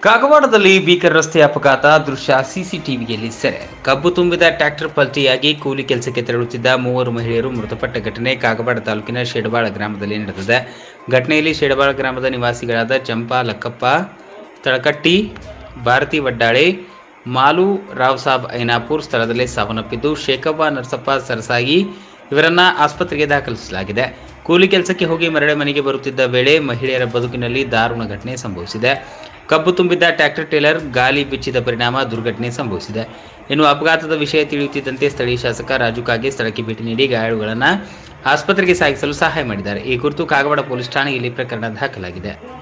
ಕಾಗವಾಡದಲ್ಲಿ ಭೀಕರ ರಸ್ತೆ ಅಪಘಾತ ದೃಶ್ಯ ಸಿಸಿಟಿವಿಯಲ್ಲಿ ಸೆರೆ ಕಬ್ಬು ತುಂಬಿದ ಟ್ರ್ಯಾಕ್ಟರ್ ಪಲ್ಟಿಯಾಗಿ ಕೂಲಿ ಕೆಲಸಕ್ಕೆ ತೆರಳುತ್ತಿದ್ದ ಮೂವರು ಮಹಿಳೆಯರು ಮೃತಪಟ್ಟ ಘಟನೆ ಕಾಗವಾಡ ತಾಲೂಕಿನ ಶೇಡಬಾಳ ಗ್ರಾಮದಲ್ಲಿ ನಡೆದಿದೆ ಘಟನೆಯಲ್ಲಿ ಶೇಡಬಾಳ ಗ್ರಾಮದ ನಿವಾಸಿಗಳಾದ ಚಂಪಾ ಲಕ್ಕಪ್ಪ ತಳಕಟ್ಟಿ ಭಾರತಿ ವಡ್ಡಾಳೆ ಮಾಲು ರಾವ್ ಸಾಬ್ ಐನಾಪುರ್ ಸ್ಥಳದಲ್ಲೇ ಸಾವನ್ನಪ್ಪಿದ್ದು ಶೇಖವ್ವ ನರಸಪ್ಪ ಸರಸಾಗಿ ಇವರನ್ನ ಆಸ್ಪತ್ರೆಗೆ ದಾಖಲಿಸಲಾಗಿದೆ ಕೂಲಿ ಕೆಲಸಕ್ಕೆ ಹೋಗಿ ಮರಳೆ ಮನೆಗೆ ಬರುತ್ತಿದ್ದ ವೇಳೆ ಮಹಿಳೆಯರ ಬದುಕಿನಲ್ಲಿ ದಾರುಣ ಘಟನೆ ಸಂಭವಿಸಿದೆ ಕಬ್ಬು ತುಂಬಿದ್ದ ಟ್ರ್ಯಾಕ್ಟರ್ ಟೇಲರ್ ಗಾಲಿ ಬಿಚ್ಚಿದ ಪರಿಣಾಮ ದುರ್ಘಟನೆ ಸಂಭವಿಸಿದೆ ಇನ್ನು ಅಪಘಾತದ ವಿಷಯ ತಿಳಿಯುತ್ತಿದ್ದಂತೆ ಸ್ಥಳೀಯ ಶಾಸಕ ರಾಜು ಕಾಗೆ ಸ್ಥಳಕ್ಕೆ ಭೇಟಿ ನೀಡಿ ಗಾಯಾಳುಗಳನ್ನು ಆಸ್ಪತ್ರೆಗೆ ಸಾಗಿಸಲು ಸಹಾಯ ಮಾಡಿದ್ದಾರೆ ಈ ಕುರಿತು ಕಾಗವಾಡ ಪೊಲೀಸ್ ಠಾಣೆಯಲ್ಲಿ ಪ್ರಕರಣ ದಾಖಲಾಗಿದೆ